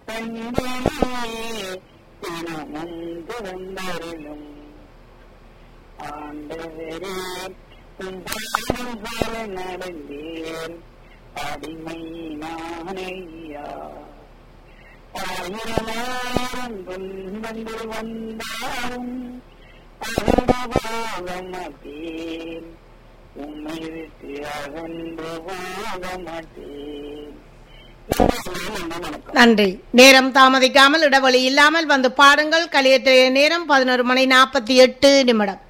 தந்தையே தினமும் திறந்தருளும் ஆண்டவரே உம் பாதம் நடந்தேன் அடிமை நானையா ஆயிரமாயிரம் துன்பங்கள் வந்தாலும் அகன்று வாழ மாட்டேன் உம்மை விட்டு அகன்று வாழ மாட்டேன் வணக்கம் நன்றி நேரம் தாமதிக்காமல் இடைவெளி இல்லாமல் வந்து பாடுங்கள் கலியத்திலே நேரம் பதினோரு மணி நாற்பத்தி எட்டு நிமிடம்